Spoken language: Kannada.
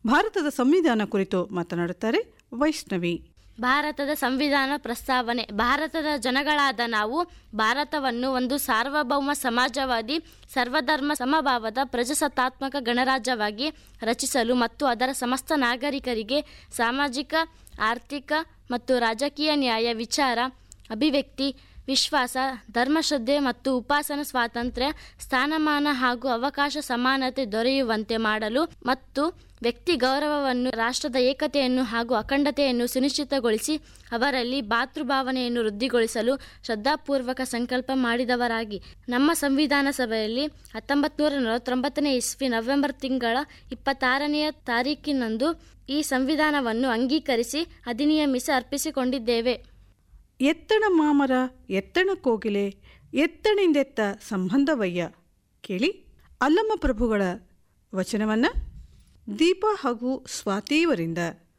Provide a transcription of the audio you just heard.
ಭಾರತದ ಸಂವಿಧಾನ ಕುರಿತು ಮಾತನಾಡುತ್ತಾರೆ ವೈಷ್ಣವಿ ಭಾರತದ ಸಂವಿಧಾನ ಪ್ರಸ್ತಾವನೆ ಭಾರತದ ಜನಗಳಾದ ನಾವು ಭಾರತವನ್ನು ಒಂದು ಸಾರ್ವಭೌಮ ಸಮಾಜವಾದಿ ಸರ್ವಧರ್ಮ ಸಮಭಾವದ ಪ್ರಜಾಸತ್ತಾತ್ಮಕ ಗಣರಾಜ್ಯವಾಗಿ ರಚಿಸಲು ಮತ್ತು ಅದರ ಸಮಸ್ತ ನಾಗರಿಕರಿಗೆ ಸಾಮಾಜಿಕ ಆರ್ಥಿಕ ಮತ್ತು ರಾಜಕೀಯ ನ್ಯಾಯ ವಿಚಾರ ಅಭಿವ್ಯಕ್ತಿ ವಿಶ್ವಾಸ ಧರ್ಮಶ್ರದ್ಧೆ ಮತ್ತು ಉಪಾಸನ ಸ್ವಾತಂತ್ರ್ಯ ಸ್ಥಾನಮಾನ ಹಾಗೂ ಅವಕಾಶ ಸಮಾನತೆ ದೊರೆಯುವಂತೆ ಮಾಡಲು ಮತ್ತು ವ್ಯಕ್ತಿ ಗೌರವವನ್ನು ರಾಷ್ಟ್ರದ ಏಕತೆಯನ್ನು ಹಾಗೂ ಅಖಂಡತೆಯನ್ನು ಸುನಿಶ್ಚಿತಗೊಳಿಸಿ ಅವರಲ್ಲಿ ಭಾತೃಭಾವನೆಯನ್ನು ವೃದ್ಧಿಗೊಳಿಸಲು ಶ್ರದ್ಧಾಪೂರ್ವಕ ಸಂಕಲ್ಪ ಮಾಡಿದವರಾಗಿ ನಮ್ಮ ಸಂವಿಧಾನ ಸಭೆಯಲ್ಲಿ ಹತ್ತೊಂಬತ್ತು ನೂರ ನಲವತ್ತೊಂಬತ್ತನೇ ಇಸ್ವಿ ನವೆಂಬರ್ ತಿಂಗಳ ಇಪ್ಪತ್ತಾರನೆಯ ತಾರೀಕಿನಂದು ಈ ಸಂವಿಧಾನವನ್ನು ಅಂಗೀಕರಿಸಿ ಅಧಿನಿಯಮಿಸಿ ಅರ್ಪಿಸಿಕೊಂಡಿದ್ದೇವೆ ಎತ್ತಣ ಮಾಮರ ಎತ್ತಣ ಕೋಗಿಲೆ ಎತ್ತಣಿಂದೆತ್ತ ಸಂಬಂಧವಯ್ಯ ಕೇಳಿ ಅಲ್ಲಮ್ಮ ಪ್ರಭುಗಳ ವಚನವನ್ನ ದೀಪ ಹಾಗೂ ಸ್ವಾತಿಯವರಿಂದ